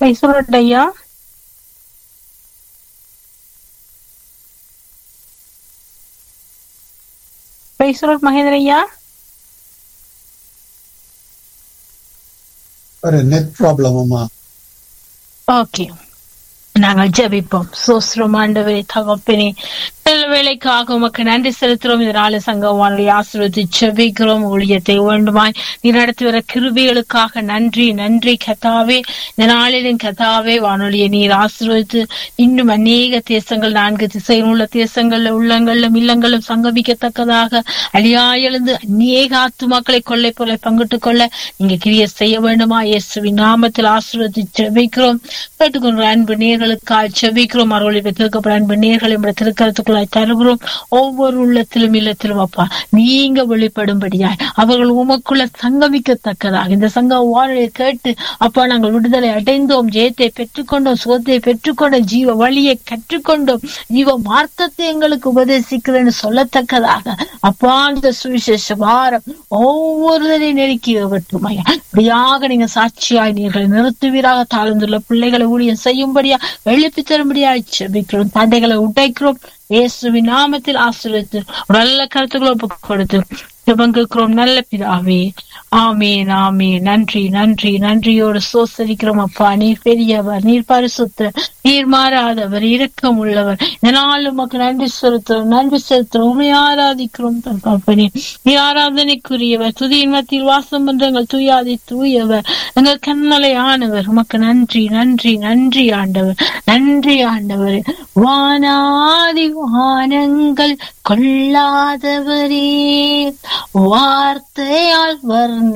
பேசுறோம் ஐயா பேசுறோம் மகேந்திர ஐயா ஒரு நெட் ப்ராப்ளம் அம்மா ஓகே நாங்கள் ஜெபிப்போம் சோஸ்ரம் ஆண்டவரே தகப்பனே நல்ல வேலைக்காக உமக்கு நன்றி செலுத்துறோம் இந்த நாலு சங்கம் வானொலி ஆசிர்வதி ஜெபிக்கிறோம் ஊழியத்தை வேண்டுமாய் நீ நடத்தி வர கிருபிகளுக்காக நன்றி நன்றி கதாவே இந்த நாளிலும் கதாவே வானொலியை நீர் ஆசீர்வதித்து இன்னும் அநேக தேசங்கள் நான்கு திசையில் உள்ள தேசங்கள்ல உள்ளங்களும் இல்லங்களும் சங்கமிக்கத்தக்கதாக அழியா எழுந்து அநேக ஆத்துமாக்களை கொள்ளை பொருளை பங்கிட்டுக் கொள்ள நீங்க கிரிய செய்ய வேண்டுமா இயேசுவின் நாமத்தில் ஆசீர்வதி ஜெபிக்கிறோம் கேட்டுக்கொண்ட அன்பு நேர்களுக்காக ஜெபிக்கிறோம் அருளை பெற்றிருக்கப்பட அன்பு நேர்களை நம்முடைய திருக்கரத்துக்குள்ளாய் தருகிறோம் ஒவ்வொரு உள்ளத்திலும் இல்லத்திலும் அப்பா நீங்க வெளிப்படும்படியாய் அவர்கள் உமக்குள்ள சங்கமிக்கத்தக்கதாக இந்த சங்க வாழை கேட்டு அப்பா நாங்கள் விடுதலை அடைந்தோம் ஜெயத்தை பெற்றுக்கொண்டோம் சுகத்தை பெற்றுக்கொண்டோம் ஜீவ வழியை கற்றுக்கொண்டோம் ஜீவ மார்க்கத்தை எங்களுக்கு உபதேசிக்கிறேன்னு சொல்லத்தக்கதாக அப்பா இந்த சுவிசேஷ வாரம் ஒவ்வொருவரையும் நெருக்கி வெட்டுமையா இப்படியாக நீங்க சாட்சியாய் நீர்களை நிறுத்துவீராக தாழ்ந்துள்ள பிள்ளைகளை ஊழியம் செய்யும்படியா எழுப்பி தரும்படியா செபிக்கிறோம் தடைகளை உடைக்கிறோம் இயேசுவின் நாமத்தில் ஆசீர்வதித்து நல்ல கருத்துக்களை ஒப்புக் கொடுத்து ஜெபங்குக்கிறோம் நல்ல பிதாவே ஆமீன் ஆமீன் நன்றி நன்றி நன்றியோடு சோசரிக்கிறோம் அப்பா நீர் பெரியவர் நீர் பரிசுத்த நீர் மாறாதவர் இரக்கம் உள்ளவர் இதனால் உமக்கு நன்றி செலுத்துறோம் நன்றி செலுத்துறோம் உண்மை ஆராதிக்கிறோம் தகப்பனே நீ ஆராதனைக்குரியவர் துதியின் மத்தியில் வாசம் பண்ற எங்கள் துயாதி தூயவர் எங்கள் கண்ணலை ஆனவர் உமக்கு நன்றி நன்றி நன்றி ஆண்டவர் நன்றி ஆண்டவர் வானாதி வானங்கள் கொள்ளாதவரே வார்த்தையால் வர்ண